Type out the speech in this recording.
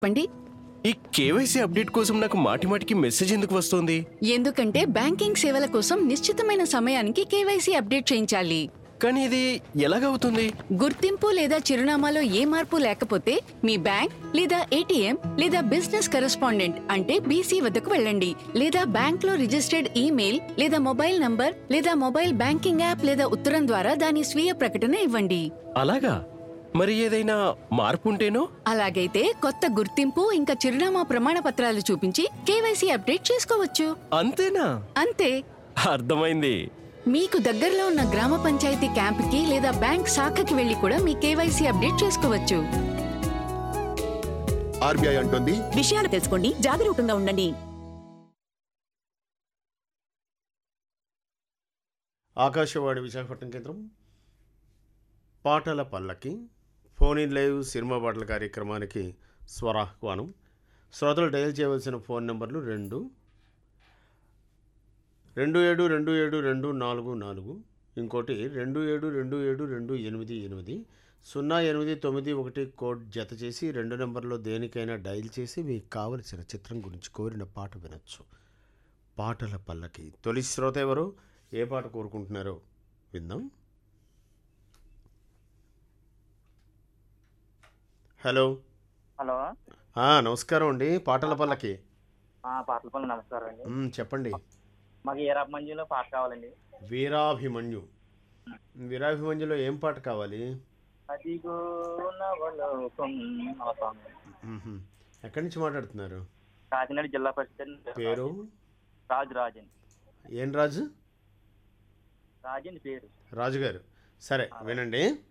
చెప్పండి ఈ KYC update కోసం నాకు మాటి మాటికి మెసేజ్ ఎందుకు వస్తుంది ఎందుకంటే బ్యాంకింగ్ సేవల కోసం నిశ్చితమైన సమయానికి కేవైసీ అప్డేట్ చేయించాలి కానీ ఇది ఎలాగవుతుంది గుర్తింపు లేదా చిరునామాలో ఏ మార్పు లేకపోతే మీ బ్యాంక్ లేదా ఏటీఎం లేదా బిజినెస్ కరెస్పాండెంట్ అంటే బీసీ వద్దకు వెళ్ళండి లేదా బ్యాంక్ లో రిజిస్టర్డ్ ఈమెయిల్ లేదా మొబైల్ నంబర్ లేదా మొబైల్ బ్యాంకింగ్ యాప్ లేదా ఉత్తరం ద్వారా దాని స్వీయ ప్రకటన ఇవ్వండి అలాగా మరి ఏదైనా మార్పు ఉంటేనో అలాగైతే కొత్త గుర్తింపు ఇంకా చిరునామా ప్రమాణ పత్రాలు చూపించి కేవైసీ అప్డేట్ చేసుకోవచ్చు అంతేనా అంతే అర్థమైంది మీకు దగ్గరలో ఉన్న గ్రామ పంచాయతీ క్యాంప్కి లేదా బ్యాంక్ శాఖకి వెళ్లి కూడా మీ కేవైసీ అప్డేట్ చేసుకోవచ్చు ఆర్బీఐ అంటుంది విషయాలు తెలుసుకోండి జాగరూకంగా ఉండండి ఆకాశవాణి విశాఖపట్నం కేంద్రం పాటల పల్లకి ఫోన్ ఇన్ లైవ్ సినిమా పాటల కార్యక్రమానికి స్వరాహ్వానం శ్రోతలు డయల్ చేయవలసిన ఫోన్ నెంబర్లు రెండు రెండు ఏడు రెండు ఏడు రెండు నాలుగు నాలుగు ఇంకోటి రెండు ఏడు రెండు ఏడు రెండు ఎనిమిది ఎనిమిది సున్నా ఎనిమిది తొమ్మిది ఒకటి కోడ్ జత చేసి రెండు నెంబర్లో దేనికైనా డయల్ చేసి మీకు కావలసిన చిత్రం గురించి కోరిన పాట వినొచ్చు పాటల పల్లకి తొలి శ్రోత ఎవరు ఏ పాట కోరుకుంటున్నారో విందాం హలో హలో ఆ, నమస్కారం అండి పాటల పల్లకి ఆ, పాటల పనులు నమస్కారం అండి మ్, చెప్పండి మాకు ఏరాప మంజులో పాట కావాలండి వీరాభిమన్యు వీరాభిమన్యులో ఏం పాట కావాలి అదిగో నవలోకం ఆ సాంగ్ మ్హూ. ఎక్కడి నుంచి మాట్లాడుతున్నారు కాకినాడ జిల్లా పరిషత్ పేరు రాజు రాజన్ ఏం రాజు రాజన్ పేరు రాజు గారు సరే వినండి